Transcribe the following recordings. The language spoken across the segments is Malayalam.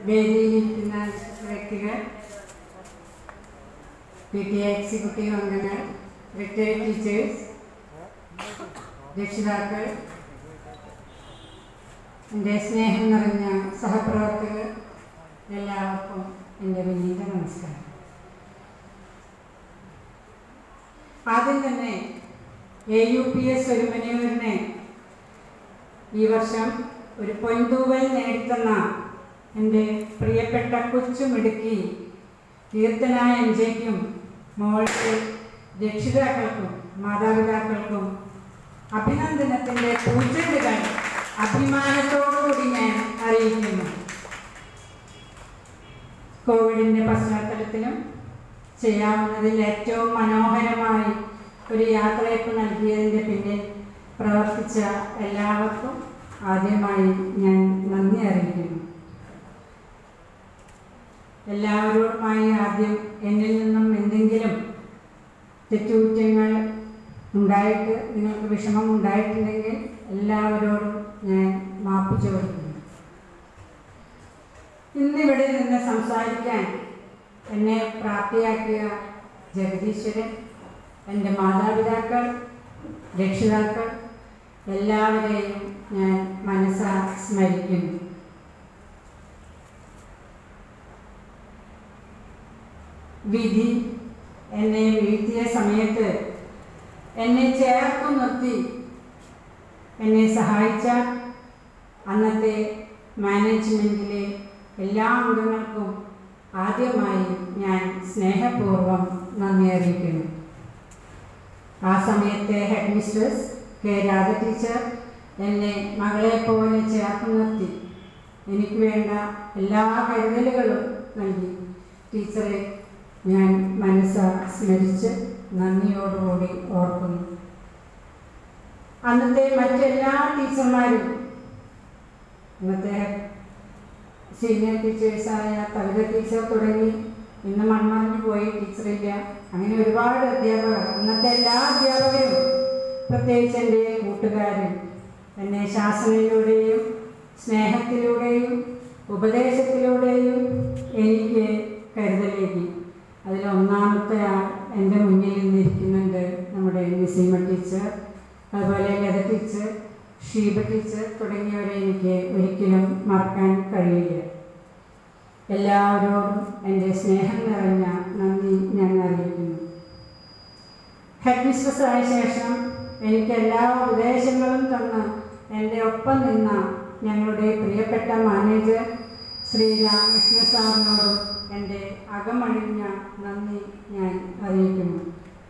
വേദിയിലിരിക്കുന്ന വ്യക്തികൾ പി ടി എ എക്സിക്യൂട്ടീവ് അംഗങ്ങൾ റിട്ടയർഡ് ടീച്ചേഴ്സ് രക്ഷിതാക്കൾ എൻ്റെ സ്നേഹം നിറഞ്ഞ സഹപ്രവർത്തകർ എല്ലാവർക്കും എൻ്റെ വിനീത നമസ്കാരം ആദ്യം തന്നെ എ യു പി എസ് ഒരുമനയൂരിനെ ഈ വർഷം ഒരു പൊൻതൂവൽ നേടിത്തന്ന എൻ്റെ പ്രിയപ്പെട്ട കൊച്ചുമിടുക്കി കീർത്തനായ എൻജയ്ക്കും മോൾക്ക് രക്ഷിതാക്കൾക്കും മാതാപിതാക്കൾക്കും അഭിനന്ദനത്തിൻ്റെ പൂച്ചെണ്ടുകൾ അഭിമാനത്തോടുകൂടി ഞാൻ അറിയിക്കുന്നു കോവിഡിൻ്റെ പശ്ചാത്തലത്തിലും ചെയ്യാവുന്നതിൽ ഏറ്റവും മനോഹരമായി ഒരു യാത്രയപ്പ് നൽകിയതിൻ്റെ പിന്നിൽ പ്രവർത്തിച്ച എല്ലാവർക്കും ആദ്യമായി ഞാൻ നന്ദി അറിയിക്കുന്നു എല്ലാവരോടുമായി ആദ്യം എന്നിൽ നിന്നും എന്തെങ്കിലും തെറ്റുകുറ്റങ്ങൾ ഉണ്ടായിട്ട് നിങ്ങൾക്ക് വിഷമം ഉണ്ടായിട്ടുണ്ടെങ്കിൽ എല്ലാവരോടും ഞാൻ മാപ്പ് ചോദിക്കുന്നു ഇന്നിവിടെ നിന്ന് സംസാരിക്കാൻ എന്നെ പ്രാപ്തിയാക്കിയ ജഗദീശ്വരൻ എൻ്റെ മാതാപിതാക്കൾ രക്ഷിതാക്കൾ എല്ലാവരെയും ഞാൻ മനസ്സാ സ്മരിക്കുന്നു വിധി എന്നെ വീഴ്ത്തിയ സമയത്ത് എന്നെ ചേർത്തു നിർത്തി എന്നെ സഹായിച്ച അന്നത്തെ മാനേജ്മെൻറ്റിലെ എല്ലാ അംഗങ്ങൾക്കും ആദ്യമായി ഞാൻ സ്നേഹപൂർവ്വം നന്ദി അറിയിക്കുന്നു ആ സമയത്തെ head mistress K Radha teacher എന്നെ മകളെ പോലെ ചേർത്ത് നിർത്തി എനിക്ക് വേണ്ട എല്ലാ കരുതലുകളും നൽകി ടീച്ചറെ ഞാൻ മനസ്സ സ്മരിച്ച് നന്ദിയോടുകൂടി ഓർക്കുന്നു അന്നത്തെ മറ്റെല്ലാ ടീച്ചർമാരും ഇന്നത്തെ സീനിയർ ടീച്ചേഴ്സായ കവിത ടീച്ചർ തുടങ്ങി ഇന്ന് മൺമറഞ്ഞു പോയി ടീച്ചറില്ല അങ്ങനെ ഒരുപാട് അധ്യാപകർ അന്നത്തെ എല്ലാ അധ്യാപകരും പ്രത്യേകിച്ച് എൻ്റെ കൂട്ടുകാരും എന്നെ ശാസനയിലൂടെയും സ്നേഹത്തിലൂടെയും ഉപദേശത്തിലൂടെയും എനിക്ക് കരുതലേകി അതിൽ ഒന്നാമത്തെ ആൾ എൻ്റെ മുന്നിൽ നിന്നിരിക്കുന്നുണ്ട് നമ്മുടെ നിസീമ ടീച്ചർ അതുപോലെ ലത ടീച്ചർ ഷീബ ടീച്ചർ തുടങ്ങിയവരെ എനിക്ക് ഒരിക്കലും മറക്കാൻ കഴിയില്ല എല്ലാവരോടും എൻ്റെ സ്നേഹം നിറഞ്ഞ നന്ദി ഞാൻ അറിയിക്കുന്നു ഹെഡ് മിസ്ട്രസ് ആയ ശേഷം എനിക്ക് എല്ലാ ഉപദേശങ്ങളും തന്ന് എൻ്റെ ഒപ്പം നിന്ന ഞങ്ങളുടെ പ്രിയപ്പെട്ട മാനേജർ ശ്രീ രാമകൃഷ്ണ സാറിനോടും എൻ്റെ അകമഴിഞ്ഞ നന്ദി ഞാൻ അറിയിക്കുന്നു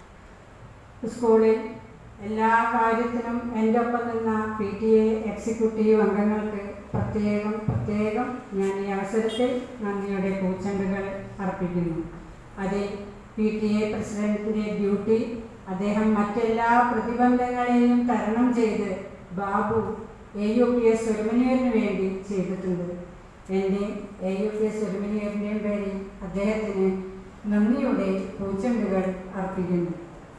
സ്കൂളിൽ എല്ലാ കാര്യത്തിനും എൻ്റെ ഒപ്പം നിന്ന പി ടി എ എക്സിക്യൂട്ടീവ് അംഗങ്ങൾക്ക് പ്രത്യേകം പ്രത്യേകം ഞാൻ ഈ അവസരത്തിൽ നന്ദിയുടെ പൂച്ചെണ്ടുകൾ അർപ്പിക്കുന്നു അതിൽ പി ടി എ പ്രസിഡന്റിൻ്റെ ഡ്യൂട്ടി അദ്ദേഹം മറ്റെല്ലാ പ്രതിബന്ധങ്ങളെയും തരണം ചെയ്ത് Babu A U P S ഒരുമനിയറിന് വേണ്ടി ചെയ്തിട്ടുണ്ട് എൻ്റെ എ യു പി എസ് ഒരുമനിയറിൻ്റെയും പേരിൽ അദ്ദേഹത്തിന് നന്ദിയുടെ പൂച്ചെണ്ടുകൾ അർപ്പിക്കുന്നു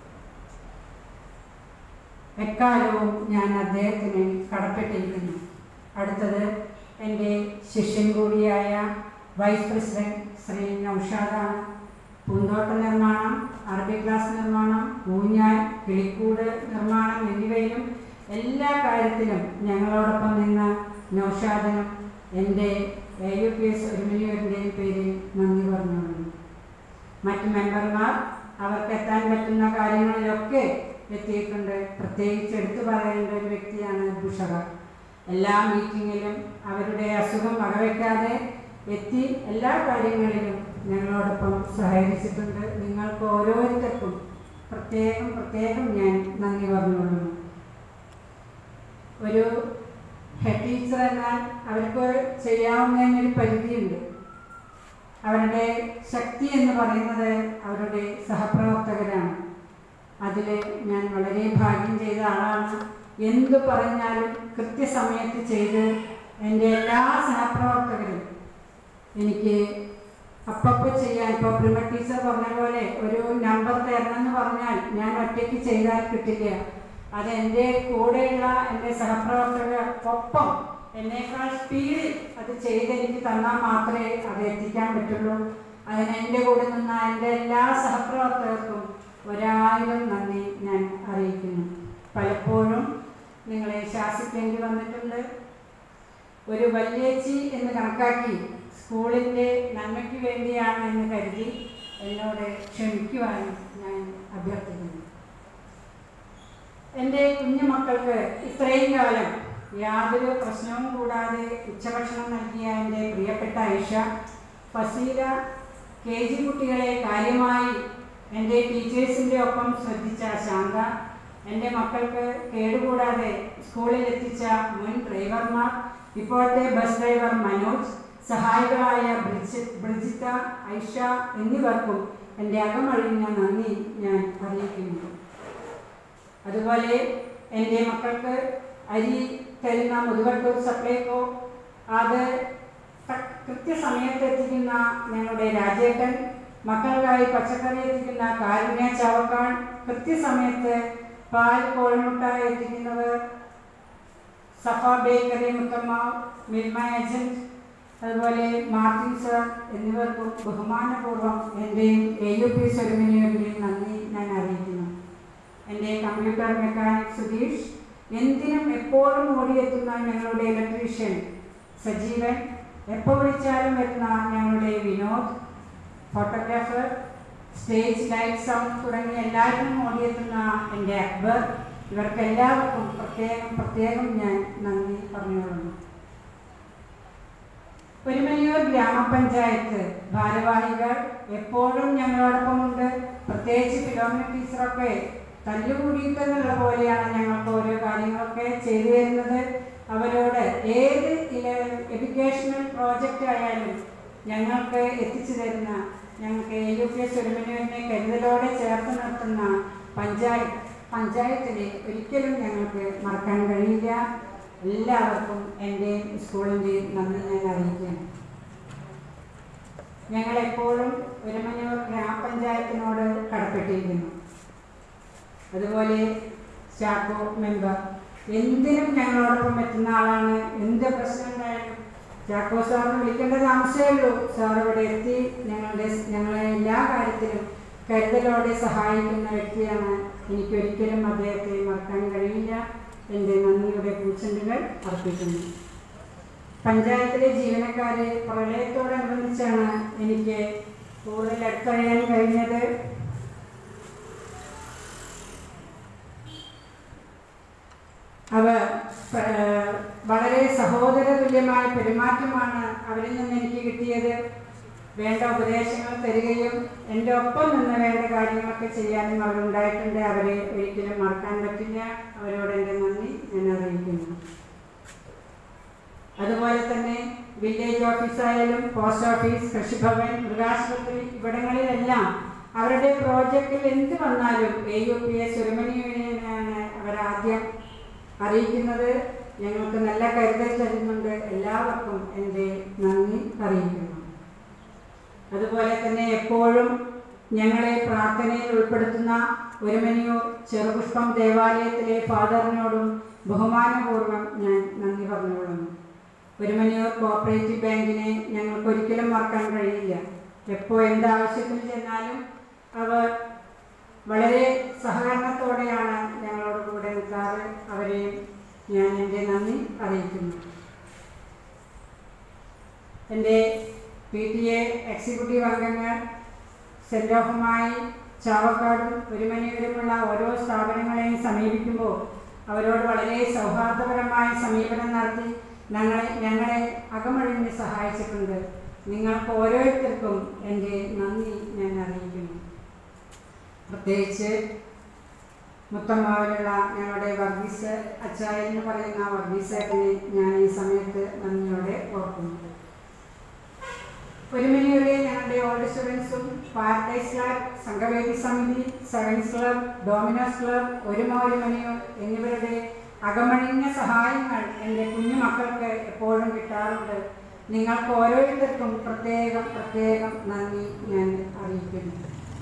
എക്കാലവും ഞാൻ അദ്ദേഹത്തിന് കടപ്പെട്ടിരിക്കുന്നു അടുത്തത് എൻ്റെ ശിഷ്യൻ കൂടിയായ വൈസ് പ്രസിഡന്റ് ശ്രീ നൌഷാദാണ് പൂന്തോട്ട നിർമ്മാണം അറബി ക്ലാസ് നിർമ്മാണം ഊഞ്ഞാൽ കിളിക്കൂട് നിർമ്മാണം എന്നിവയിലും എല്ലാ കാര്യത്തിലും ഞങ്ങളോടൊപ്പം നിന്ന നൌഷാദിനും എൻ്റെ എ യു പി എസ് ഒരുമനിയൂരിൻ്റെയും പേരിൽ നന്ദി പറഞ്ഞുകൊള്ളുന്നു മറ്റ് മെമ്പർമാർ അവർക്ക് എത്താൻ പറ്റുന്ന കാര്യങ്ങളിലൊക്കെ എത്തിയിട്ടുണ്ട് പ്രത്യേകിച്ച് എടുത്തു പറയേണ്ട ഒരു വ്യക്തിയാണ് ബുഷറ എല്ലാ മീറ്റിങ്ങിലും അവരുടെ അസുഖം വകവയ്ക്കാതെ എത്തി എല്ലാ കാര്യങ്ങളിലും ഞങ്ങളോടൊപ്പം സഹകരിച്ചിട്ടുണ്ട് നിങ്ങൾക്ക് ഓരോരുത്തർക്കും പ്രത്യേകം പ്രത്യേകം ഞാൻ നന്ദി പറഞ്ഞുകൊള്ളുന്നു ഒരു ഹെഡ് ടീച്ചർ എന്നാൽ അവർക്ക് ചെയ്യാവുന്നതിനൊരു പരിധിയുണ്ട് അവരുടെ ശക്തി എന്ന് പറയുന്നത് അവരുടെ സഹപ്രവർത്തകരാണ് അതിൽ ഞാൻ വളരെ ഭാഗ്യം ചെയ്ത ആളാണ് എന്തു പറഞ്ഞാലും കൃത്യസമയത്ത് ചെയ്ത് എൻ്റെ എല്ലാ സഹപ്രവർത്തകരും എനിക്ക് അപ്പപ്പോൾ ചെയ്യാൻ ഇപ്പോൾ പ്രിമ ടീച്ചർ പറഞ്ഞ പോലെ ഒരു നമ്പർ തരണം എന്ന് പറഞ്ഞാൽ ഞാൻ ഒറ്റയ്ക്ക് ചെയ്താൽ കിട്ടില്ല അത് എൻ്റെ കൂടെയുള്ള എൻ്റെ സഹപ്രവർത്തകർക്കൊപ്പം എന്നേക്കാൾ സ്പീഡിൽ അത് ചെയ്തെനിക്ക് തന്നാൽ മാത്രമേ അത് എത്തിക്കാൻ പറ്റുള്ളൂ അതിന് എൻ്റെ കൂടെ നിന്ന എൻ്റെ എല്ലാ സഹപ്രവർത്തകർക്കും ഒരായിരം നന്ദി ഞാൻ അറിയിക്കുന്നു പലപ്പോഴും നിങ്ങളെ ശാസിക്കേണ്ടി വന്നിട്ടുണ്ട് ഒരു വല്യേച്ചി എന്ന് കണക്കാക്കി സ്കൂളിൻ്റെ നന്മയ്ക്ക് വേണ്ടിയാണ് എന്ന് കരുതി എന്നോട് ക്ഷമിക്കുവാൻ ഞാൻ അഭ്യർത്ഥിക്കുന്നു എൻ്റെ കുഞ്ഞു മക്കൾക്ക് ഇത്രയും കാലം യാതൊരു പ്രശ്നവും കൂടാതെ ഉച്ചഭക്ഷണം നൽകിയ എൻ്റെ പ്രിയപ്പെട്ട ഐഷ ഫസീല കെ ജി കുട്ടികളെ കാര്യമായി എൻ്റെ ടീച്ചേഴ്സിൻ്റെ ഒപ്പം ശ്രദ്ധിച്ച ശാന്ത എൻ്റെ മക്കൾക്ക് കേടുകൂടാതെ സ്കൂളിൽ എത്തിച്ച മുൻ ഡ്രൈവർമാർ ഇപ്പോഴത്തെ ബസ് ഡ്രൈവർ മനോജ് സഹായികളായ ബ്രിജി ബ്രിജിത്ത ഐഷ എന്നിവർക്കും എൻ്റെ അകമഴിഞ്ഞ നന്ദി ഞാൻ അറിയിക്കുന്നു അതുപോലെ എൻ്റെ മക്കൾക്ക് അരി തരുന്ന മുതുകട്ടൂർ സപ്ലൈകോ അത് ക- കൃത്യസമയത്ത് എത്തിക്കുന്ന ഞങ്ങളുടെ രാജേട്ടൻ മക്കൾക്കായി പച്ചക്കറി എത്തിക്കുന്ന കാരുണ്യ ചാവക്കാട് കൃത്യസമയത്ത് പാൽ കോഴിമുട്ട എത്തിക്കുന്നവർ സഫ ബേക്കറി മുത്തമ്മ മിൽമ ഏജന്റ് അതുപോലെ മാർട്ടിൻ സർ എന്നിവർക്കും ബഹുമാനപൂർവ്വം എൻ്റെയും എ യു പി സെറിമണിയുടെയും നന്ദി ഞാൻ അറിയിക്കുന്നു എൻ്റെ കമ്പ്യൂട്ടർ മെക്കാനിക് സുധീഷ് എന്തിനും എപ്പോഴും ഓടിയെത്തുന്ന ഞങ്ങളുടെ ഇലക്ട്രീഷ്യൻ സജീവൻ എപ്പോൾ വിളിച്ചാലും വരുന്ന ഞങ്ങളുടെ Vinod photographer stage light sound തുടങ്ങിയ എല്ലാവരും ഓടിയെത്തുന്ന എൻ്റെ അക്ബർ ഇവർക്കെല്ലാവർക്കും പ്രത്യേകം പ്രത്യേകം ഞാൻ നന്ദി പറഞ്ഞുകൊള്ളുന്നു ഒരുമയൂർ ഗ്രാമപഞ്ചായത്ത് ഭാരവാഹികൾ എപ്പോഴും ഞങ്ങളോടൊപ്പമുണ്ട് പ്രത്യേകിച്ച് ഫിലോമിന ടീച്ചറൊക്കെ തല്ലുകൂടിയിട്ടെന്നുള്ള പോലെയാണ് ഞങ്ങൾക്ക് ഓരോ കാര്യങ്ങളൊക്കെ ചെയ്തു തരുന്നത് അവരോട് ഏത് എഡ്യൂക്കേഷണൽ പ്രോജക്റ്റ് ആയാലും ഞങ്ങൾക്ക് എത്തിച്ചു തരുന്ന ഞങ്ങൾക്ക് എ യു പി എസ് ഒരുമനൂരിനെ കരുതലോടെ ചേർത്ത് നിർത്തുന്ന പഞ്ചായത്ത് പഞ്ചായത്തിനെ ഒരിക്കലും ഞങ്ങൾക്ക് മറക്കാൻ കഴിയില്ല എല്ലാവർക്കും എൻ്റെയും സ്കൂളിൻ്റെയും നന്ദി ഞാൻ അറിയിക്കുകയാണ് ഞങ്ങൾ എപ്പോഴും ഒരുമനൂർ ഗ്രാമപഞ്ചായത്തിനോട് കടപ്പെട്ടിരിക്കുന്നു അതുപോലെ ചാക്കോ മെമ്പർ എന്തിനും ഞങ്ങളോടൊപ്പം എത്തുന്ന ആളാണ് എന്ത് പ്രശ്നം ഉണ്ടായാലും ചാക്കോ സാറിന് വിളിക്കേണ്ട താമസമേ ഉള്ളൂ സാർ ഇവിടെ എത്തി ഞങ്ങളുടെ ഞങ്ങളെ എല്ലാ കാര്യത്തിലും കരുതലോടെ സഹായിക്കുന്ന വ്യക്തിയാണ് എനിക്കൊരിക്കലും അദ്ദേഹത്തെ മറക്കാൻ കഴിയില്ല എൻ്റെ നന്ദിയുടെ പൂച്ചെണ്ടുകൾ അർപ്പിക്കുന്നു പഞ്ചായത്തിലെ ജീവനക്കാരെ പ്രളയത്തോടനുബന്ധിച്ചാണ് എനിക്ക് കൂടുതൽ അടുത്തറിയാൻ കഴിഞ്ഞത് അവർ ഏഹ്, വളരെ സഹോദര തുല്യമായ പെരുമാറ്റമാണ് അവരിൽ നിന്ന് എനിക്ക് കിട്ടിയത് വേണ്ട ഉപദേശങ്ങൾ തരികയും എൻ്റെ ഒപ്പം നിന്ന് വേണ്ട കാര്യങ്ങളൊക്കെ ചെയ്യാനും അവരുണ്ടായിട്ടുണ്ട് അവരെ ഒരിക്കലും മറക്കാൻ പറ്റില്ല അവരോട് എൻ്റെ നന്ദി ഞാൻ അറിയിക്കുന്നു അതുപോലെ തന്നെ വില്ലേജ് ഓഫീസായാലും പോസ്റ്റ് ഓഫീസ് കൃഷിഭവൻ മൃഗാശുപത്രി ഇവിടങ്ങളിലെല്ലാം അവരുടെ പ്രോജക്റ്റിൽ എന്ത് വന്നാലും എ യു പി എസ് ഒരുമണി യൂണിയനാണ് അവരാദ്യം അറിയിക്കുന്നത് ഞങ്ങൾക്ക് നല്ല കരുതൽ തരുന്നുണ്ട് എല്ലാവർക്കും എൻ്റെ നന്ദി അറിയിക്കുന്നു അതുപോലെ തന്നെ എപ്പോഴും ഞങ്ങളെ പ്രാർത്ഥനയിൽ ഉൾപ്പെടുത്തുന്ന ഒരുമനിയൂർ ചെറുപുഷ്പം ദേവാലയത്തിലെ ഫാദറിനോടും ബഹുമാനപൂർവ്വം ഞാൻ നന്ദി പറഞ്ഞുകൊള്ളുന്നു ഒരുമനിയൂർ കോപ്പറേറ്റീവ് ബാങ്കിനെ ഞങ്ങൾക്ക് ഒരിക്കലും മറക്കാൻ കഴിയില്ല എപ്പോൾ എന്താവശ്യത്തിന് ചെന്നാലും അവർ വളരെ സഹകരണത്തോടെയാണ് ഞങ്ങളോട് കൂടെ നിൽക്കാറ് അവരെയും ഞാൻ എൻ്റെ നന്ദി അറിയിക്കുന്നു എൻ്റെ പി ടി എ എക്സിക്യൂട്ടീവ് അംഗങ്ങൾ സെൻഡ് ഓഫുമായി ചാവക്കാടും ഒരുമനിയൂരുമുള്ള ഓരോ സ്ഥാപനങ്ങളെയും സമീപിക്കുമ്പോൾ അവരോട് വളരെ സൗഹാർദ്ദപരമായ സമീപനം നടത്തി ഞങ്ങളെ ഞങ്ങളെ അകമഴിഞ്ഞ് സഹായിച്ചിട്ടുണ്ട് നിങ്ങൾക്ക് ഓരോരുത്തർക്കും എൻ്റെ നന്ദി ഞാൻ അറിയിക്കുന്നു പ്രത്യേകിച്ച് മുത്തമ്മാവിലുള്ള ഞങ്ങളുടെ വർഗീസ് അച്ചായ എന്ന് പറയുന്ന വർഗീസേട്ടനെ ഞാൻ ഈ സമയത്ത് നന്ദിയോടെ ഓർക്കുന്നു ഒരുമനിയുടെ ഞങ്ങളുടെ ഓൾഡ് സ്റ്റുഡൻസും പാരഡൈസ് ക്ലബ് സംഘവേദി സമിതി സെവൻസ് ക്ലബ് ഡോമിനോസ് ക്ലബ് ഒരുമ ഒരുമനിയോ എന്നിവരുടെ അകമണിഞ്ഞ സഹായങ്ങൾ എൻ്റെ കുഞ്ഞു മക്കൾക്ക് എപ്പോഴും കിട്ടാറുണ്ട് നിങ്ങൾക്ക് ഓരോരുത്തർക്കും പ്രത്യേകം പ്രത്യേകം നന്ദി ഞാൻ അറിയിക്കുന്നു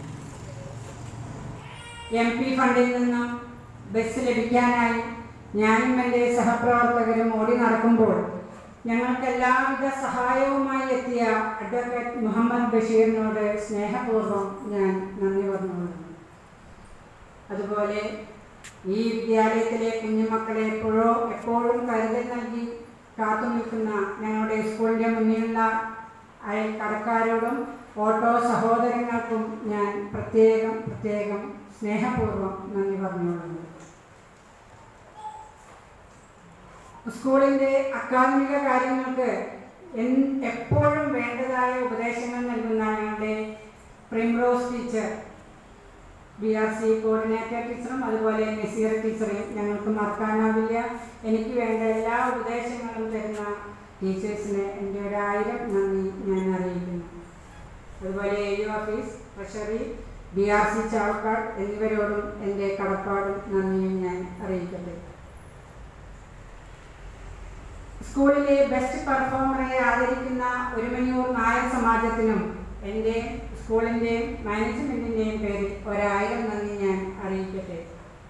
എം പി ഫണ്ടിൽ നിന്നും ബസ് ലഭിക്കാനായി ഞാനും എൻ്റെ സഹപ്രവർത്തകരും ഓടി നടക്കുമ്പോൾ ഞങ്ങൾക്ക് എല്ലാവിധ സഹായവുമായി എത്തിയ അഡ്വക്കേറ്റ് മുഹമ്മദ് ബഷീറിനോട് സ്നേഹപൂർവ്വം ഞാൻ നന്ദി പറഞ്ഞുകൊള്ളുന്നു അതുപോലെ ഈ വിദ്യാലയത്തിലെ കുഞ്ഞുമക്കളെ എപ്പോഴോ എപ്പോഴും കരുതൽ നൽകി കാത്തു നിൽക്കുന്ന ഞങ്ങളുടെ സ്കൂളിൻ്റെ മുന്നിലുള്ള അയൽ കടക്കാരോടും ഓട്ടോ സഹോദരങ്ങൾക്കും ഞാൻ പ്രത്യേകം പ്രത്യേകം സ്നേഹപൂർവ്വം നന്ദി പറഞ്ഞുകൊള്ളുന്നു സ്കൂളിൻ്റെ അക്കാദമിക കാര്യങ്ങൾക്ക് എൻ എപ്പോഴും വേണ്ടതായ ഉപദേശങ്ങൾ നൽകുന്ന ഞങ്ങളുടെ Primrose teacher B R C coordinator ടീച്ചറും അതുപോലെ നസീർ ടീച്ചറെയും ഞങ്ങൾക്ക് മറക്കാനാവില്ല എനിക്ക് വേണ്ട എല്ലാ ഉപദേശങ്ങളും തരുന്ന ടീച്ചേഴ്സിന് എൻ്റെ ഒരായിരം നന്ദി ഞാൻ അറിയിക്കുന്നു അതുപോലെ A U office treasury B R C Chavakkad എന്നിവരോടും എൻ്റെ കടപ്പാടും നന്ദിയും ഞാൻ അറിയിക്കട്ടെ സ്കൂളിലെ ബെസ്റ്റ് പെർഫോമറെ ആദരിക്കുന്ന ഒരുമനിയൂർ നായർ സമാജത്തിനും എൻ്റെ സ്കൂളിൻ്റെയും മാനേജ്മെൻറ്റിൻ്റെയും പേരിൽ ഒരായിരം നന്ദി ഞാൻ അറിയിക്കട്ടെ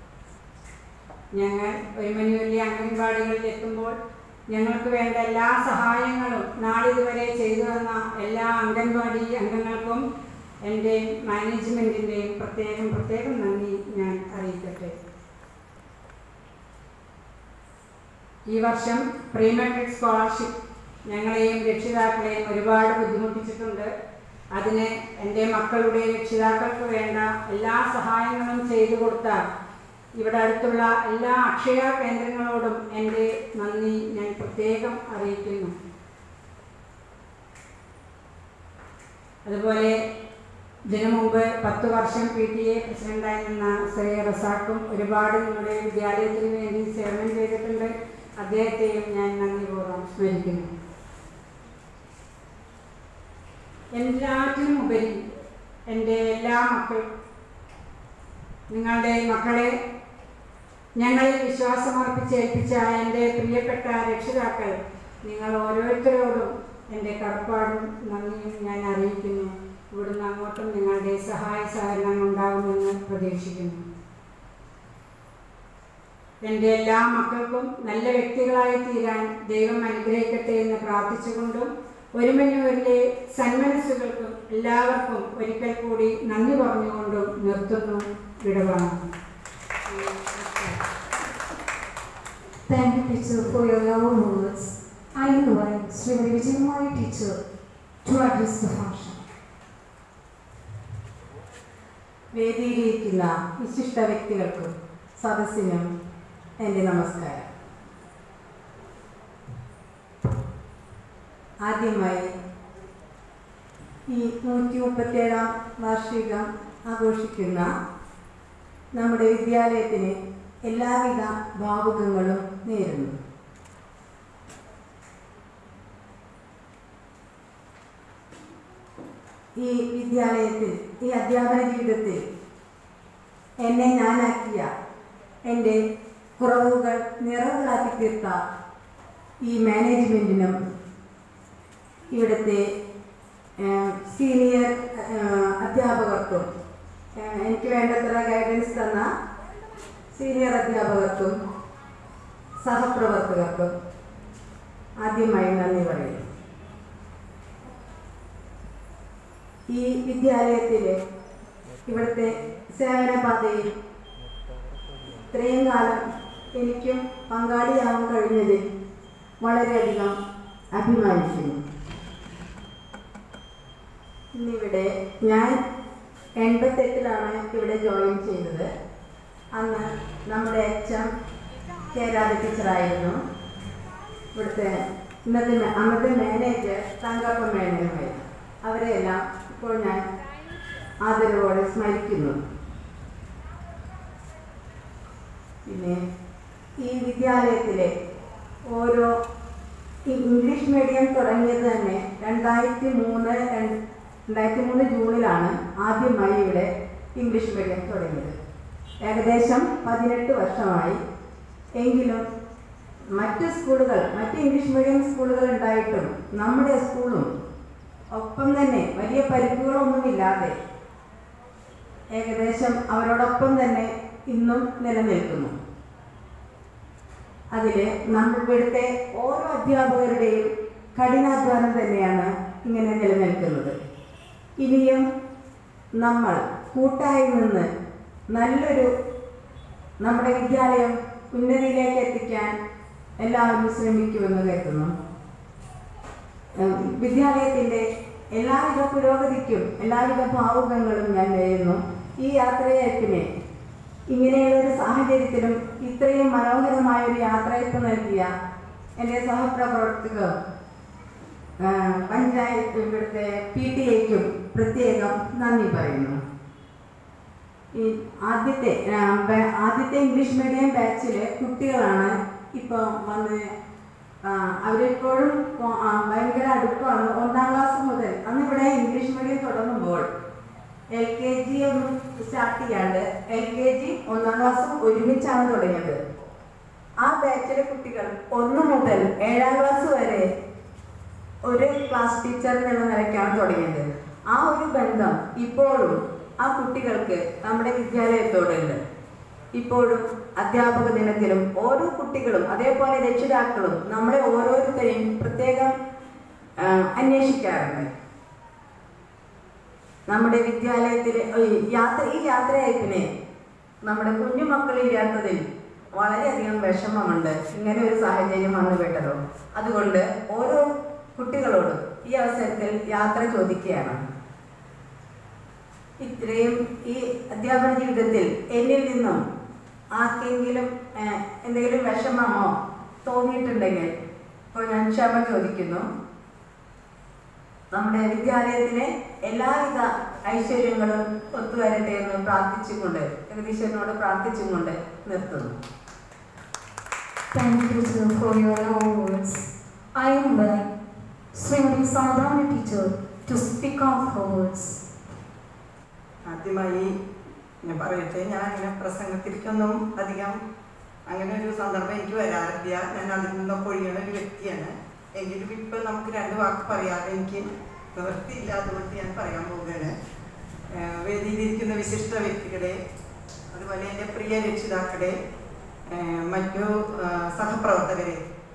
ഞങ്ങൾ ഒരുമനിയൂരിലെ അംഗൻവാടികളിൽ എത്തുമ്പോൾ ഞങ്ങൾക്ക് വേണ്ട എല്ലാ സഹായങ്ങളും നാളിതുവരെ ചെയ്തു തന്ന എല്ലാ അംഗൻവാടി അംഗങ്ങൾക്കും എൻ്റെ മാനേജ്മെൻറ്റിൻ്റെയും പ്രത്യേകം പ്രത്യേകം നന്ദി ഞാൻ അറിയിക്കട്ടെ ഈ വർഷം പ്രീ മെട്രിക് സ്കോളർഷിപ്പ് ഞങ്ങളെയും രക്ഷിതാക്കളെയും ഒരുപാട് ബുദ്ധിമുട്ടിച്ചിട്ടുണ്ട് അതിന് എൻ്റെ മക്കളുടെ രക്ഷിതാക്കൾക്ക് വേണ്ട എല്ലാ സഹായങ്ങളും ചെയ്തു കൊടുത്ത ഇവിടെ അടുത്തുള്ള എല്ലാ അക്ഷയ കേന്ദ്രങ്ങളോടും എൻ്റെ നന്ദി ഞാൻ പ്രത്യേകം അറിയിക്കുന്നു അതുപോലെ ഇതിനു മുമ്പ് പത്ത് വർഷം പി ടി എ പ്രസിഡന്റായി നിന്ന ശ്രീ റസാഖും ഒരുപാട് നമ്മുടെ വിദ്യാലയത്തിന് വേണ്ടി സേവനം ചെയ്തിട്ടുണ്ട് അദ്ദേഹത്തെയും ഞാൻ നന്ദിപൂർവ്വം സ്മരിക്കുന്നു എല്ലാറ്റിനും ഉപരി എൻ്റെ എല്ലാ മക്കൾ നിങ്ങളുടെ മക്കളെ ഞങ്ങളിൽ വിശ്വാസമർപ്പിച്ചേൽപ്പിച്ച എൻ്റെ പ്രിയപ്പെട്ട രക്ഷിതാക്കൾ നിങ്ങൾ ഓരോരുത്തരോടും എൻ്റെ കടപ്പാടും നന്ദിയും ഞാൻ അറിയിക്കുന്നു ഇവിടുന്ന് അങ്ങോട്ടും നിങ്ങളുടെ സഹായ സഹകരണം ഉണ്ടാകുമെന്ന് പ്രതീക്ഷിക്കുന്നു എൻ്റെ എല്ലാ മക്കൾക്കും നല്ല വ്യക്തികളായി തീരാൻ ദൈവം അനുഗ്രഹിക്കട്ടെ എന്ന് പ്രാർത്ഥിച്ചുകൊണ്ടും ഒരുമന്നൂരിലെ സന്മനസ്സുകൾക്കും എല്ലാവർക്കും ഒരിക്കൽ കൂടി നന്ദി പറഞ്ഞുകൊണ്ടും നിർത്തുന്നു വിടവാണ് Thank you, teacher, for your loving words. I invite Srimati Vijayamari teacher to address the function. വേദിയിലിരിക്കുന്ന വിശിഷ്ട വ്യക്തികൾക്കും സദസ്സിനും എൻ്റെ നമസ്കാരം ആദ്യമായി ഈ നൂറ്റി മുപ്പത്തേഴാം വാർഷികം ആഘോഷിക്കുന്ന നമ്മുടെ വിദ്യാലയത്തിന് എല്ലാവിധ ഭാവുകങ്ങളും നേരുന്നു ഈ വിദ്യാലയത്തിൽ ഈ അധ്യാപന ജീവിതത്തിൽ എന്നെ ഞാനാക്കിയ എൻ്റെ കുറവുകൾ നിറവുകളാക്കി തീർത്ത ഈ മാനേജ്മെൻറ്റിനും ഇവിടുത്തെ ഏഹ്, സീനിയർ ഏഹ്, അധ്യാപകർക്കും ഏഹ്, എനിക്ക് വേണ്ടത്ര ഗൈഡൻസ് തന്ന സീനിയർ അധ്യാപകർക്കും സഹപ്രവർത്തകർക്കും ആദ്യമായി നന്ദി പറയുന്നു ഈ വിദ്യാലയത്തിലെ ഇവിടുത്തെ സേവനപാതയിൽ ഇത്രയും കാലം എനിക്കും പങ്കാളിയാവാൻ കഴിഞ്ഞതിൽ വളരെയധികം അഭിമാനിക്കുന്നു ഇന്നിവിടെ ഞാൻ എൺപത്തെട്ടിലാണ് ഇവിടെ ജോയിൻ ചെയ്തത് അന്ന് നമ്മുടെ എച്ച് എം കെ രാധ ടീച്ചറായിരുന്നു ഇവിടുത്തെ ഇന്നത്തെ മേ- അന്നത്തെ മാനേജർ തങ്കപ്പ മേനനുമായിരുന്നു അവരെയെല്ലാം ഇപ്പോൾ ഞാൻ ആദരവോടെ സ്മരിക്കുന്നു പിന്നെ ഈ വിദ്യാലയത്തിലെ ഓരോ ഈ ഇംഗ്ലീഷ് മീഡിയം തുടങ്ങിയത് തന്നെ രണ്ടായിരത്തി മൂന്ന് രണ്ടായിരത്തി മൂന്ന് ജൂണിലാണ് ആദ്യമായി ഇവിടെ ഇംഗ്ലീഷ് മീഡിയം തുടങ്ങിയത് ഏകദേശം പതിനെട്ട് വർഷമായി എങ്കിലും മറ്റ് സ്കൂളുകൾ മറ്റ് ഇംഗ്ലീഷ് മീഡിയം സ്കൂളുകൾ ഉണ്ടായിട്ടും നമ്മുടെ സ്കൂളും ഒപ്പം തന്നെ വലിയ പരിക്കുകളൊന്നുമില്ലാതെ ഏകദേശം അവരോടൊപ്പം തന്നെ ഇന്നും നിലനിൽക്കുന്നു അതിൽ നമ്മൾ ഇവിടുത്തെ ഓരോ അധ്യാപകരുടെയും കഠിനാധ്വാനം തന്നെയാണ് ഇങ്ങനെ നിലനിൽക്കുന്നത് ഇനിയും നമ്മൾ കൂട്ടായി നിന്ന് നല്ലൊരു നമ്മുടെ വിദ്യാലയം ഉന്നതിയിലേക്ക് എത്തിക്കാൻ എല്ലാവരും ശ്രമിക്കുമെന്ന് കരുതുന്നു ഉം, വിദ്യാലയത്തിൻ്റെ എല്ലാവിധ പുരോഗതിക്കും എല്ലാവിധ ഭാവുകങ്ങളും ഞാൻ നേരുന്നു ഈ യാത്രയയപ്പിനെ ഇങ്ങനെയുള്ള ഒരു സാഹചര്യത്തിലും ഇത്രയും മനോഹരമായ ഒരു യാത്രയപ്പ് നൽകിയ എൻ്റെ സഹപ്രവർത്തകർ ആ, പഞ്ചായത്ത് ഇവിടുത്തെ പി ടി എക്കും പ്രത്യേകം നന്ദി പറയുന്നു ഈ ആദ്യത്തെ ആ, ബ- ആദ്യത്തെ ഇംഗ്ലീഷ് മീഡിയം ബാച്ചിലെ കുട്ടികളാണ് ഇപ്പോൾ വന്ന് ആ, അവരിപ്പോഴും കൊ- ആ, ഭയങ്കര അടുപ്പമാണ് ഒന്നാം ക്ലാസ് മുതൽ അന്ന് ഇവിടെ ഇംഗ്ലീഷ് മീഡിയം തുടങ്ങുമ്പോൾ എൽ കെ ജി ഒന്നും സ്റ്റാർട്ട് ചെയ്യാണ്ട് എൽ കെ ജി ഒന്നാം ക്ലാസ്സും ഒരുമിച്ചാണ് തുടങ്ങിയത് ആ ബാച്ചിലെ കുട്ടികൾ ഒന്ന് മുതൽ ഏഴാം ക്ലാസ് വരെ ഒരു ക്ലാസ് ടീച്ചർ എന്നുള്ള നിലയ്ക്കാണ് തുടങ്ങിയത് ആ ഒരു ബന്ധം ഇപ്പോഴും ആ കുട്ടികൾക്ക് നമ്മുടെ വിദ്യാലയത്തോടുണ്ട് ഇപ്പോഴും അധ്യാപക ദിനത്തിലും ഓരോ കുട്ടികളും അതേപോലെ രക്ഷിതാക്കളും നമ്മളെ ഓരോരുത്തരെയും പ്രത്യേകം ആ, അന്വേഷിക്കാറുണ്ട് നമ്മുടെ വിദ്യാലയത്തിലെ ഈ യാത്ര ഈ യാത്രയയപ്പിനെ നമ്മുടെ കുഞ്ഞുമക്കളില്ലാത്തതിൽ വളരെയധികം വിഷമമുണ്ട് ഇങ്ങനെ ഒരു സാഹചര്യം വന്നു പെട്ടതോ അതുകൊണ്ട് ഓരോ കുട്ടികളോടും ഈ അവസരത്തിൽ യാത്ര ചോദിക്കുകയാണ് ഇത്രയും ഈ അധ്യാപന ജീവിതത്തിൽ എന്നിൽ നിന്നും ആർക്കെങ്കിലും ഏഹ്, എന്തെങ്കിലും വിഷമമോ തോന്നിയിട്ടുണ്ടെങ്കിൽ ഇപ്പോൾ ഞാൻ ക്ഷമ ചോദിക്കുന്നു നമ്മുടെ വിദ്യാലയത്തിന് എല്ലാവിധ ഐശ്വര്യങ്ങളും ഒത്തുവരട്ടെ എന്ന് പ്രാർത്ഥിച്ചുകൊണ്ട് ജഗദീശ്വരനോട് പ്രാർത്ഥിച്ചുകൊണ്ട് നിർത്തുന്നു Thank you, sir, for your long words. I invite Srimati Sadhana teacher to speak out her words. ആദ്യമായി ഞാൻ പറയട്ടെ ഞാൻ അങ്ങനെ പ്രസംഗത്തിലേക്കൊന്നും അധികം അങ്ങനെ ഒരു സന്ദർഭം എനിക്ക് വരാറില്ല ഞാൻ അതിൽ നിന്നൊക്കെ ഒഴിയുന്ന ഒരു വ്യക്തിയാണ് എങ്കിലും ഇപ്പം നമുക്ക് രണ്ട് വാക്ക് പറയാതെ എനിക്ക് നിവൃത്തിയില്ലാത്തതുകൊണ്ട് ഞാൻ പറയാൻ പോവുകയാണ് ഏഹ് വേദിയിലിരിക്കുന്ന വിശിഷ്ട വ്യക്തികളെ അതുപോലെ എൻ്റെ പ്രിയ രക്ഷിതാക്കളെ ഏഹ് മറ്റു ഏഹ് സഹപ്രവർത്തകരെ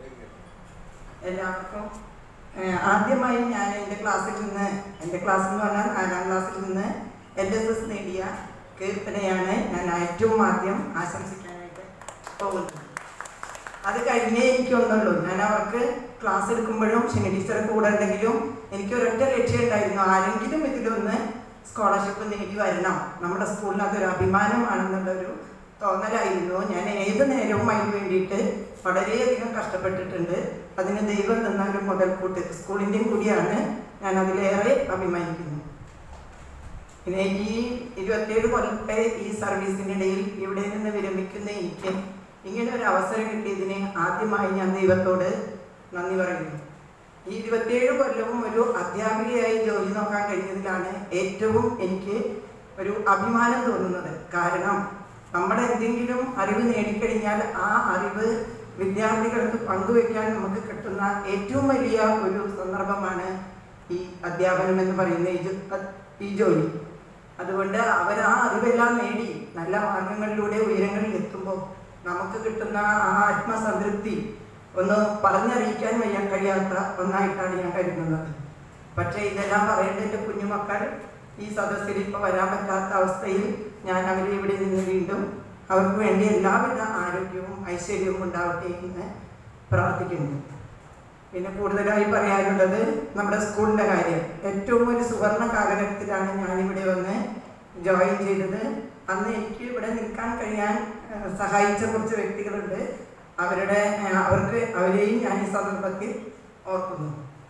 എല്ലാവർക്കും ഏഹ് ആദ്യമായി ഞാൻ എൻ്റെ ക്ലാസ്സിൽ നിന്ന് എൻ്റെ ക്ലാസ് എന്ന് പറഞ്ഞാൽ നാലാം ക്ലാസ്സിൽ നിന്ന് എൽ എസ് എസ് നേടിയ കീർത്തനയാണ് ഞാൻ ഏറ്റവും ആദ്യം ആശംസിക്കാനായിട്ട് പോകുന്നത് അത് കഴിഞ്ഞേ എനിക്കൊന്നുള്ളൂ ഞാൻ അവർക്ക് ക്ലാസ് എടുക്കുമ്പോഴും ഷിനി ടീച്ചർ കൂടെ ഉണ്ടെങ്കിലും എനിക്ക് ഒരൊറ്റ ലക്ഷ്യം ഉണ്ടായിരുന്നു ആരെങ്കിലും ഇതിലൊന്ന് സ്കോളർഷിപ്പ് നേടി വരണം നമ്മുടെ സ്കൂളിന് അതൊരു അഭിമാനമാണെന്നുള്ളൊരു തോന്നലായിരുന്നു ഞാൻ ഏത് നേരവും അതിന് വേണ്ടിയിട്ട് വളരെയധികം കഷ്ടപ്പെട്ടിട്ടുണ്ട് അതിന് ദൈവം തന്ന ഒരു മുതൽക്കൂട്ട് സ്കൂളിൻ്റെയും കൂടിയാണ് ഞാൻ അതിലേറെ അഭിമാനിക്കുന്നു പിന്നെ ഈ ഇരുപത്തേഴ് കൊല്ലത്തെ ഈ സർവീസിൻ്റെ ഇടയിൽ ഇവിടെ നിന്ന് വിരമിക്കുന്ന എനിക്ക് ഇങ്ങനെ ഒരു അവസരം കിട്ടിയതിന് ആദ്യമായി ഞാൻ ദൈവത്തോട് നന്ദി പറയുന്നു ഈ ഇരുപത്തേഴ് കൊല്ലവും ഒരു അധ്യാപികയായി ജോലി നോക്കാൻ കഴിഞ്ഞതിലാണ് ഏറ്റവും എനിക്ക് ഒരു അഭിമാനം തോന്നുന്നത് കാരണം നമ്മൾ എന്തെങ്കിലും അറിവ് നേടിക്കഴിഞ്ഞാൽ ആ അറിവ് വിദ്യാർത്ഥികൾക്ക് പങ്കുവെക്കാൻ നമുക്ക് കിട്ടുന്ന ഏറ്റവും വലിയ ഒരു സന്ദർഭമാണ് ഈ അധ്യാപനം എന്ന് പറയുന്ന ഈ ജോ- ഈ ജോലി അതുകൊണ്ട് അവർ ആ അറിവെല്ലാം നേടി നല്ല മാർഗങ്ങളിലൂടെ ഉയരങ്ങളിൽ എത്തുമ്പോൾ നമുക്ക് കിട്ടുന്ന ആ ആത്മസംതൃപ്തി ഒന്ന് പറഞ്ഞറിയിക്കാൻ വയ്യ കഴിയാത്ത ഒന്നായിട്ടാണ് ഞാൻ കരുതുന്നത് പക്ഷേ ഇതെല്ലാം പറയേണ്ട എൻ്റെ കുഞ്ഞുമക്കൾ ഈ സദസ്സിൽ ഇപ്പോൾ വരാൻ പറ്റാത്ത അവസ്ഥയിൽ ഞാൻ അവരെ ഇവിടെ നിന്ന് വീണ്ടും അവർക്ക് വേണ്ടി എല്ലാവിധ ആരോഗ്യവും ഐശ്വര്യവും ഉണ്ടാവട്ടെ എന്ന് പ്രാർത്ഥിക്കുന്നു പിന്നെ കൂടുതലായി പറയാനുള്ളത് നമ്മുടെ സ്കൂളിൻ്റെ കാര്യം ഏറ്റവും ഒരു സുവർണ കാലഘട്ടത്തിലാണ് ഞാനിവിടെ വന്ന് ജോയിൻ ചെയ്തത് അന്ന് എനിക്ക് ഇവിടെ നിൽക്കാൻ കഴിയാൻ ഏഹ്, സഹായിച്ച കുറച്ച് വ്യക്തികളുണ്ട് അവരുടെ ഏഹ്, അവർക്ക് അവരെയും ഞാൻ ഈ സന്ദർഭത്തിൽ ഓർക്കുന്നു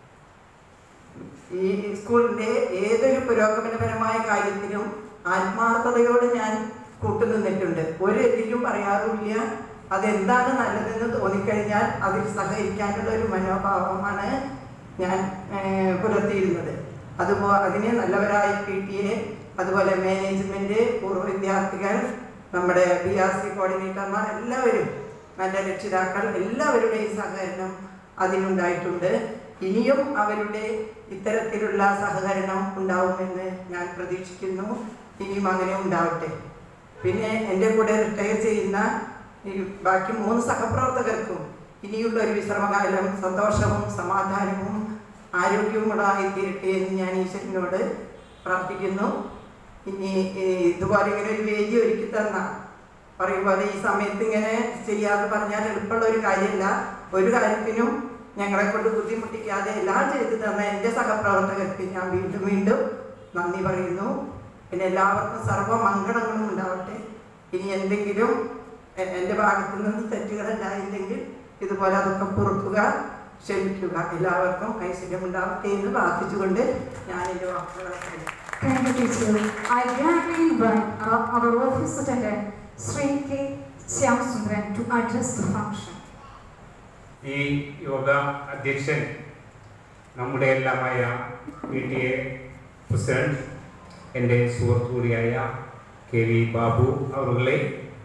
ഈ സ്കൂളിൻ്റെ ഏതൊരു പുരോഗമനപരമായ കാര്യത്തിലും ആത്മാർത്ഥതയോട് ഞാൻ കൂട്ടുനിന്നിട്ടുണ്ട് ഒരു എതിരും പറയാറുമില്ല അതെന്താണ് നല്ലതെന്ന് തോന്നിക്കഴിഞ്ഞാൽ അതിൽ സഹകരിക്കാനുള്ള ഒരു മനോഭാവമാണ് ഞാൻ ഏഹ്, പുലർത്തിയിരുന്നത് അതുപോലെ അതിനെ നല്ലവരായ പി ടി എ അതുപോലെ മാനേജ്മെൻറ്റ് പൂർവ്വ വിദ്യാർത്ഥികൾ നമ്മുടെ ബി ആർ സി കോർഡിനേറ്റർമാർ എല്ലാവരും നല്ല രക്ഷിതാക്കൾ എല്ലാവരുടെയും സഹകരണം അതിനുണ്ടായിട്ടുണ്ട് ഇനിയും അവരുടെ ഇത്തരത്തിലുള്ള സഹകരണം ഉണ്ടാവുമെന്ന് ഞാൻ പ്രതീക്ഷിക്കുന്നു ഇനിയും അങ്ങനെ ഉണ്ടാവട്ടെ പിന്നെ എൻ്റെ കൂടെ റിട്ടയർ ചെയ്യുന്ന ഈ ബാക്കി മൂന്ന് സഹപ്രവർത്തകർക്കും ഇനിയുള്ള ഒരു വിശ്രമകാലം സന്തോഷവും സമാധാനവും ആരോഗ്യവുമുള്ളതായി തീരട്ടെ എന്ന് ഞാൻ ഈശ്വരനോട് പ്രാർത്ഥിക്കുന്നു ഇനി ഈ ഇതുപോലെ ഇങ്ങനെ ഒരു വേദി ഒരുക്കി തന്ന പറയുമ്പോൾ ഈ സമയത്ത് ഇങ്ങനെ ചെയ്യാതെ പറഞ്ഞാൽ എളുപ്പമുള്ള ഒരു കാര്യമല്ല ഒരു കാര്യത്തിനും ഞങ്ങളെ കൊണ്ട് ബുദ്ധിമുട്ടിക്കാതെ എല്ലാം ചെയ്തു തന്ന എൻ്റെ സഹപ്രവർത്തകർക്ക് ഞാൻ വീണ്ടും വീണ്ടും നന്ദി പറയുന്നു പിന്നെ എല്ലാവർക്കും സർവ്വമംഗളങ്ങളും ഉണ്ടാവട്ടെ ഇനി എന്തെങ്കിലും എ- എൻ്റെ ഭാഗത്തു നിന്ന് തെറ്റുകളുണ്ടായില്ലെങ്കിൽ ഇതുപോലെ അതൊക്കെ പൊറുക്കുക ക്ഷമിക്കുക എല്ലാവർക്കും ഐശ്വര്യം ഉണ്ടാവട്ടെ എന്ന് പ്രാർത്ഥിച്ചുകൊണ്ട് ഞാൻ എൻ്റെ വാക്കുകൾ അവസാനിപ്പിക്കുന്നു. Thank you, teacher. I gladly invite our, our office attendant, Sri K. Shyamsundran, to address the function. ഈ യോഗ അധ്യക്ഷൻ നമ്മുടെ എല്ലാമായ പി ടി എ പ്രസിഡന്റ് എൻ്റെ സുഹൃത്തു കൂടിയായ കെ വി ബാബു അവറുകളെ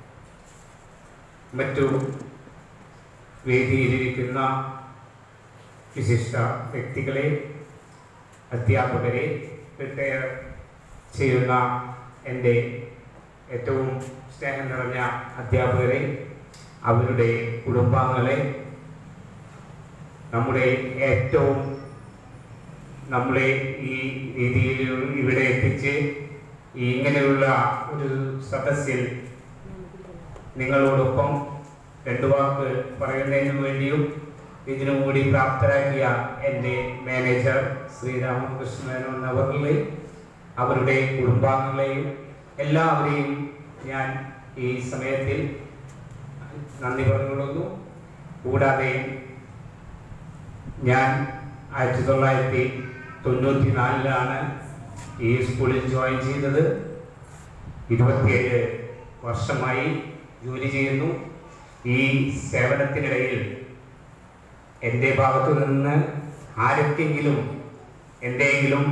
മറ്റു വേദിയിലിരിക്കുന്ന വിശിഷ്ട വ്യക്തികളെ അധ്യാപകരെ റിട്ടയർ ചെയ്യുന്ന എൻ്റെ ഏറ്റവും സ്നേഹം നിറഞ്ഞ അധ്യാപകരെ അവരുടെ കുടുംബാംഗങ്ങളെ നമ്മുടെ ഏറ്റവും നമ്മളെ ഈ രീതിയിൽ ഇവിടെ എത്തിച്ച് ഈ ഇങ്ങനെയുള്ള ഒരു സദസ്സിൽ നിങ്ങളോടൊപ്പം രണ്ടു വാക്ക് പറയുന്നതിന് വേണ്ടിയും ഇതിനു കൂടി പ്രാപ്തരാക്കിയ എൻ്റെ മാനേജർ ശ്രീരാമകൃഷ്ണൻ അവരുടെ അവരുടെ കുടുംബാംഗങ്ങളെയും എല്ലാവരെയും ഞാൻ ഈ സമയത്തിൽ നന്ദി പറഞ്ഞുകൊള്ളുന്നു കൂടാതെ ഞാൻ ആയിരത്തി തൊള്ളായിരത്തി തൊണ്ണൂറ്റി നാലിലാണ് ഈ സ്കൂളിൽ ജോയിൻ ചെയ്തത് ഇരുപത്തിയേഴ് വർഷമായി ജോലി ചെയ്യുന്നു ഈ സേവനത്തിനിടയിൽ എൻ്റെ ഭാഗത്തു നിന്ന് ആരൊക്കെങ്കിലും എന്തെങ്കിലും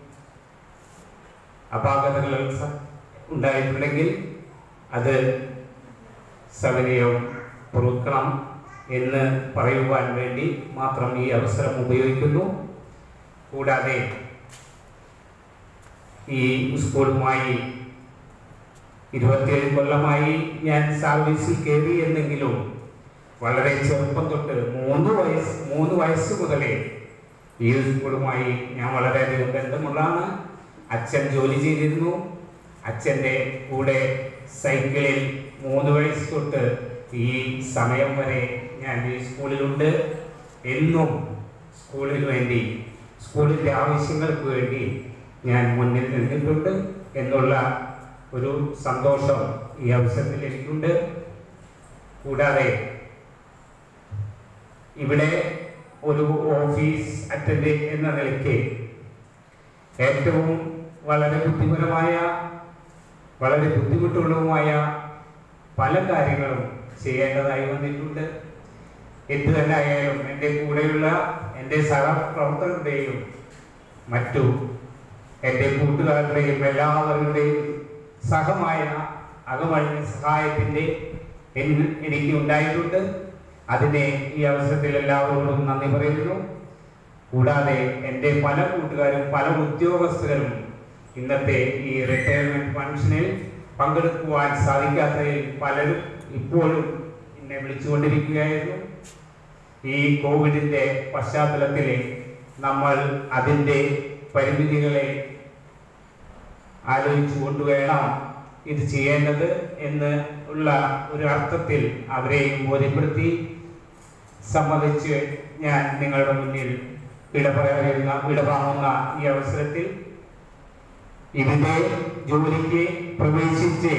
അപാകതകൾ സ- ഉണ്ടായിട്ടുണ്ടെങ്കിൽ അത് സവിനയം പൊറുക്കണം എന്ന് പറയുവാൻ വേണ്ടി മാത്രം ഈ അവസരം ഉപയോഗിക്കുന്നു കൂടാതെ ഈ സ്കൂളുമായി ഇരുപത്തിയേഴ് കൊല്ലമായി ഞാൻ സർവീസിൽ കയറി എന്നെങ്കിലും വളരെ ചെറുപ്പം തൊട്ട് മൂന്ന് വയസ്സ് മൂന്ന് വയസ്സ് മുതലേ ഈ സ്കൂളുമായി ഞാൻ വളരെയധികം ബന്ധമുള്ളതാണ് അച്ഛൻ ജോലി ചെയ്തിരുന്നു അച്ഛൻ്റെ കൂടെ സൈക്കിളിൽ മൂന്ന് വയസ്സ് തൊട്ട് ഈ സമയം വരെ ഞാൻ ഈ സ്കൂളിലുണ്ട് എന്നും സ്കൂളിന് വേണ്ടി സ്കൂളിൻ്റെ ആവശ്യങ്ങൾക്ക് വേണ്ടി ഞാൻ മുന്നിൽ നിന്നിട്ടുണ്ട് എന്നുള്ള ഒരു സന്തോഷം ഈ അവസരത്തിൽ എനിക്കുണ്ട് കൂടാതെ ഇവിടെ ഒരു ഓഫീസ് അറ്റൻഡ് എന്ന നിലയ്ക്ക് ഏറ്റവും വളരെ ബുദ്ധിപരമായ വളരെ ബുദ്ധിമുട്ടുള്ളതുമായ പല കാര്യങ്ങളും ചെയ്യേണ്ടതായി വന്നിട്ടുണ്ട് എന്തു തന്നെ ആയാലും എൻ്റെ കൂടെയുള്ള എൻ്റെ സഹപ്രവർത്തകരുടെയും മറ്റു എൻ്റെ കൂട്ടുകാരുടെയും എല്ലാവരുടെയും സഹമായ അകമഴിഞ്ഞ സഹായത്തിൻ്റെ എൻ- എനിക്ക് ഉണ്ടായിട്ടുണ്ട് അതിനെ ഈ അവസരത്തിൽ എല്ലാവരോടും നന്ദി പറയുന്നു കൂടാതെ എൻ്റെ പല കൂട്ടുകാരും പല ഉദ്യോഗസ്ഥരും ഇന്നത്തെ ഈ റിട്ടയർമെന്റ് ഫംഗ്ഷനിൽ പങ്കെടുക്കുവാൻ സാധിക്കാത്തതിൽ പലരും ഇപ്പോഴും എന്നെ വിളിച്ചുകൊണ്ടിരിക്കുകയായിരുന്നു ഈ കോവിഡിന്റെ പശ്ചാത്തലത്തിൽ നമ്മൾ അതിൻ്റെ പരിമിതികളെ ആലോചിച്ചുകൊണ്ട് വേണം ഇത് ചെയ്യേണ്ടത് എന്ന് ഉള്ള ഒരു അർത്ഥത്തിൽ അവരെയും ബോധ്യപ്പെടുത്തി സമ്മതിച്ച് ഞാൻ നിങ്ങളുടെ മുന്നിൽ ഇടപെടുന്ന ഇടപാടുന്ന ഈ അവസരത്തിൽ ഇവിടെ ജോലിക്ക് പ്രവേശിച്ച്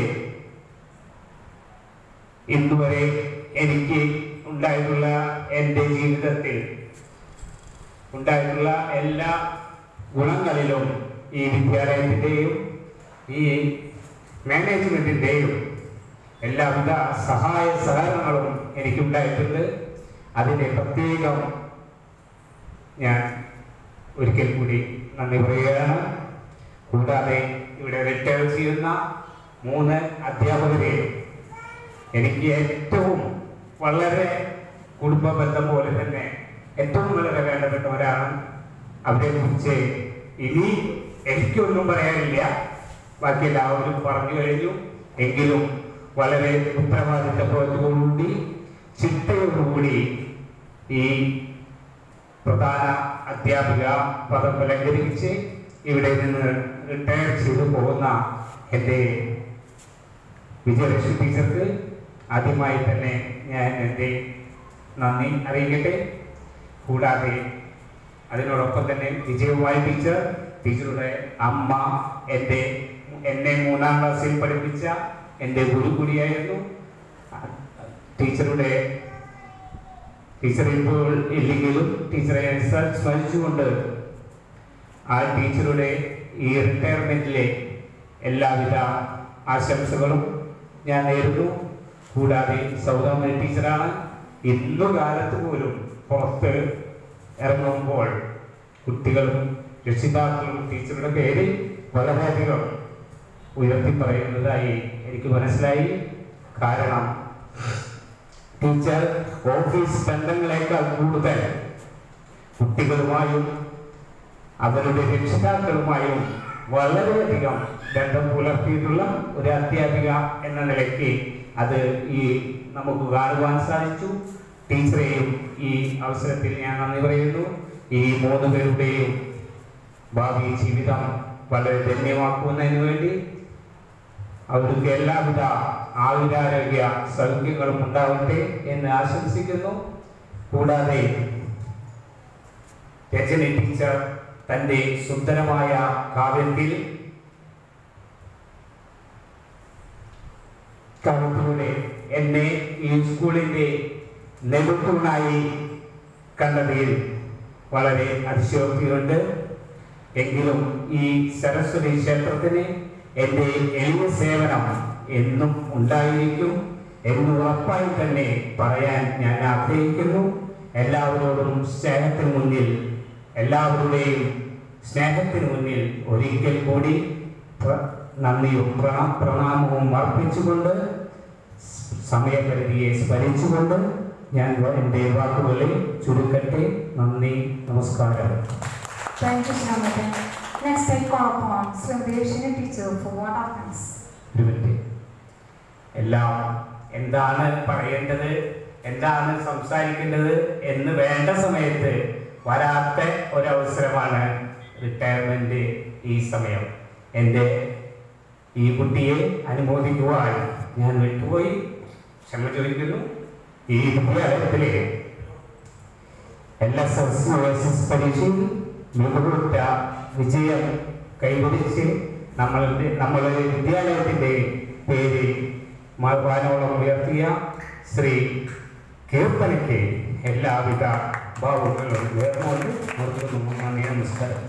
ഇന്നുവരെ എനിക്ക് ഉണ്ടായിട്ടുള്ള എൻ്റെ ജീവിതത്തിൽ ഉണ്ടായിട്ടുള്ള എല്ലാ ഗുണങ്ങളിലും ഈ വിദ്യാലയത്തിൻ്റെയും ഈ മാനേജ്മെൻറ്റിൻ്റെയും എല്ലാവിധ സഹായ സഹകരണങ്ങളും എനിക്കുണ്ടായിട്ടുണ്ട് അതിനെ പ്രത്യേകം ഞാൻ ഒരിക്കൽ കൂടി നന്ദി പറയുകയാണ് കൂടാതെ ഇവിടെ റിട്ടയർ ചെയ്യുന്ന മൂന്ന് അധ്യാപകരെ എനിക്ക് ഏറ്റവും വളരെ കുടുംബ ബന്ധം പോലെ തന്നെ ഏറ്റവും വളരെ വേണ്ടപ്പെട്ടവരാണ് അവരെ കുറിച്ച് ഇനി എനിക്കൊന്നും പറയാനില്ല ബാക്കി എല്ലാവരും പറഞ്ഞു കഴിഞ്ഞു എങ്കിലും വളരെ ഉത്തരവാദിത്തത്തോടുകൂടി ചിട്ടയോടുകൂടി ഈ പ്രധാന അധ്യാപിക പദം അലങ്കരിച്ച് ഇവിടെ നിന്ന് റിട്ടയർ ചെയ്തു പോകുന്ന എൻ്റെ വിജയലക്ഷ്മി ടീച്ചർക്ക് ആദ്യമായി തന്നെ ഞാൻ എൻ്റെ നന്ദി അറിയിക്കട്ടെ കൂടാതെ അതിനോടൊപ്പം തന്നെ വിജയകുമാരി ടീച്ചർ ടീച്ചറുടെ അമ്മ എൻ്റെ എന്നെ മൂന്നാം ക്ലാസ്സിൽ പഠിപ്പിച്ച എൻ്റെ ഗുരു കൂടിയായിരുന്നു ടീച്ചറുടെ ടീച്ചർ ഇപ്പോൾ ഇല്ലെങ്കിലും ടീച്ചറെ സ- സ്മരിച്ചുകൊണ്ട് ആ ടീച്ചറുടെ ഈ റിട്ടയർമെന്റിലെ എല്ലാവിധ ആശംസകളും ഞാൻ നേരുന്നു കൂടാതെ സൗദാമണി ടീച്ചറാണ് ഇന്നു കാലത്ത് പോലും പുറത്ത് ഇറങ്ങുമ്പോൾ കുട്ടികളും രക്ഷിതാക്കളും ടീച്ചറുടെ പേര് വളരെയധികം ഉയർത്തി പറയുന്നതായി എനിക്ക് മനസ്സിലായി കാരണം ടീച്ചർ ഓഫീസ് ബന്ധങ്ങളെക്കാൾ കൂടുതൽ കുട്ടികളുമായും അവരുടെ രക്ഷിതാക്കളുമായും വളരെയധികം ബന്ധം പുലർത്തിയിട്ടുള്ള ഒരു അധ്യാപിക എന്ന നിലയ്ക്ക് അത് ഈ നമുക്ക് കാണുവാൻ സാധിച്ചു ടീച്ചറെയും ഈ അവസരത്തിൽ ഞാൻ നന്ദി പറയുന്നു ഈ മൂന്ന് പേരുടെയും ഭാവി ജീവിതം വളരെ ധന്യമാക്കുന്നതിന് വേണ്ടി അവർക്ക് എല്ലാവിധ ആയുരാരോഗ്യ സൗഖ്യങ്ങളും ഉണ്ടാവട്ടെ എന്ന് ആശംസിക്കുന്നു കൂടാതെ രജനി ടീച്ചർ തൻ്റെ സുന്ദരമായ കാവ്യത്തിൽ കവിതയുടെ എന്നെ ഈ സ്കൂളിൻ്റെ നെടുത്തൂണായി കണ്ടതിൽ വളരെ അതിശയോക്തിയുണ്ട് എങ്കിലും ഈ സരസ്വതി ക്ഷേത്രത്തിന് എൻ്റെ എളിയ സേവനം എന്നും ഉണ്ടായിരിക്കും എന്ന് ഉറപ്പായി തന്നെ പറയാൻ ഞാൻ ആഗ്രഹിക്കുന്നു എല്ലാവരോടും സ്നേഹത്തിന് മുന്നിൽ എല്ലാവരുടെയും സ്നേഹത്തിന് മുന്നിൽ ഒരിക്കൽ കൂടി പ്ര- നന്ദിയും പ്രണ- പ്രണാമവും അർപ്പിച്ചുകൊണ്ട് സമയപരിധിയെ സ്മരിച്ചുകൊണ്ട് ഞാൻ എൻ്റെ വാക്കുകളെ ചുരുക്കട്ടെ നന്ദി നമസ്കാരം Thank you, Shamata. Next, I call upon Srimdeshini teacher for what happens. ഒരു മിനിറ്റ് എല്ലാം എന്താണ് പറയേണ്ടത് എന്താണ് സംസാരിക്കേണ്ടത് എന്ന് വേണ്ട സമയത്ത് വരാത്ത ഒരവസരമാണ് റിട്ടയർമെന്റ് ഈ സമയം എൻ്റെ ഈ കുട്ടിയെ അനുമോദിക്കുവാൻ ഞാൻ വിട്ടുപോയി ക്ഷമ ചോദിക്കുന്നു ഈ വിദ്യാലയത്തിലെ L S S U S S പരീക്ഷയിൽ മികവുറ്റ വിജയം കൈവരിച്ച് നമ്മളുടെ നമ്മളുടെ വിദ്യാലയത്തിൻ്റെ പേര് വാനോളം ഉയർത്തിയ ശ്രീ കീർത്തനയ്ക്ക് എല്ലാവിധ ഭാവുകളും നേർന്നുകൊണ്ട് നിർത്തുന്നു നന്ദി നമസ്കാരം